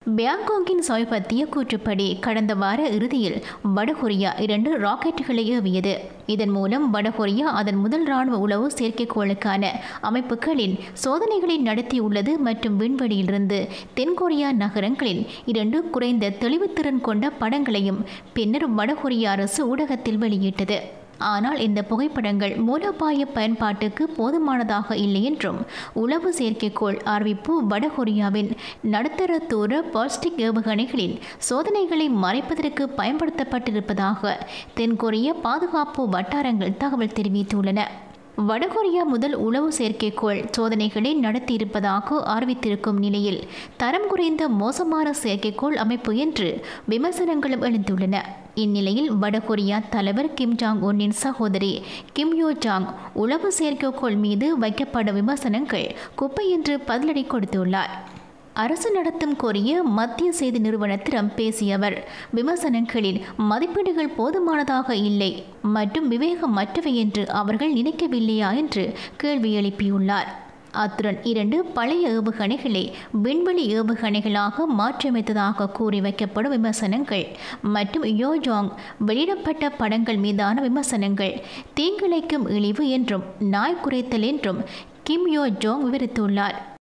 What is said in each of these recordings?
பியாங்காங்கின் சமீபத்திய கூற்றுப்படி கடந்த வார இறுதியில் வடகொரியா இரண்டு ராக்கெட்டுகளை ஏவியது இதன் மூலம் வடகொரியா அதன் முதல் ராணுவ உளவு செயற்கைக்கோளுக்கான அமைப்புகளின் சோதனைகளை நடத்தியுள்ளது மற்றும் விண்வெளியிலிருந்து தென்கொரியா நகரங்களின் இரண்டு குறைந்த தெளிவுத்திறன் கொண்ட படங்களையும் பின்னர் வடகொரிய அரசு ஊடகத்தில் வெளியிட்டது ஆனால் இந்த புகைப்படங்கள் மூலோபாய பயன்பாட்டுக்கு போதுமானதாக இல்லை என்றும் உளவு செயற்கைக்கோள் அறிவிப்பு வடகொரியாவின் நடுத்தர தூர பாஸ்டிக் ஏவுகணைகளின் சோதனைகளை மறைப்பதற்கு பயன்படுத்தப்பட்டிருப்பதாக தென்கொரிய பாதுகாப்பு வட்டாரங்கள் தகவல் தெரிவித்துள்ளன வடகொரியா முதல் உளவு செயற்கைக்கோள் சோதனைகளை நடத்தியிருப்பதாக அறிவித்திருக்கும் நிலையில் தரம் குறைந்த மோசமான செயற்கைக்கோள் அமைப்பு என்று விமர்சனங்களும் எழுந்துள்ளன இந்நிலையில் வடகொரியா தலைவர் கிம் ஜாங் உன்னின் சகோதரி கிம் யோ ஜாங் உளவு செயற்கைக்கோள் மீது வைக்கப்படும் விமர்சனங்கள் குப்பை என்று பதிலடி கொடுத்துள்ளார் அரசு நடத்தும் கோரிய மத்திய செய்தி நிறுவனத்திடம் பேசிய அவர் விமர்சனங்களின் மதிப்பீடுகள் போதுமானதாக இல்லை மற்றும் விவேகமற்றவை என்று அவர்கள் நினைக்கவில்லையா என்று கேள்வி எழுப்பியுள்ளார் அத்துடன் இரண்டு பழைய ஏவுகணைகளை விண்வெளி ஏவுகணைகளாக மாற்றியமைத்ததாக கூறி வைக்கப்படும் விமர்சனங்கள் மற்றும் யோஜாங் வெளியிடப்பட்ட படங்கள் மீதான விமர்சனங்கள் தீங்கிழைக்கும் இழிவு என்றும் நாய் குறைத்தல் என்றும் கிம் யோ ஜோங் விவரித்துள்ளார்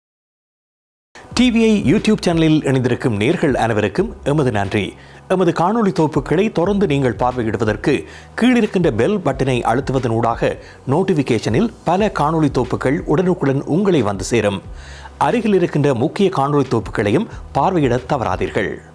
டிவிஐ யூடியூப் சேனலில் இணைந்திருக்கும் நேர்கள் அனைவருக்கும் எமது நன்றி எமது காணொளி தொகுப்புகளை தொடர்ந்து நீங்கள் பார்வையிடுவதற்கு கீழிருக்கின்ற பெல் பட்டனை அழுத்துவதனூடாக நோட்டிஃபிகேஷனில் பல காணொளி தொகுப்புகள் உடனுக்குடன் உங்களை வந்து சேரும் அருகில் இருக்கின்ற முக்கிய காணொளி தொகுப்புகளையும் பார்வையிட தவறாதீர்கள்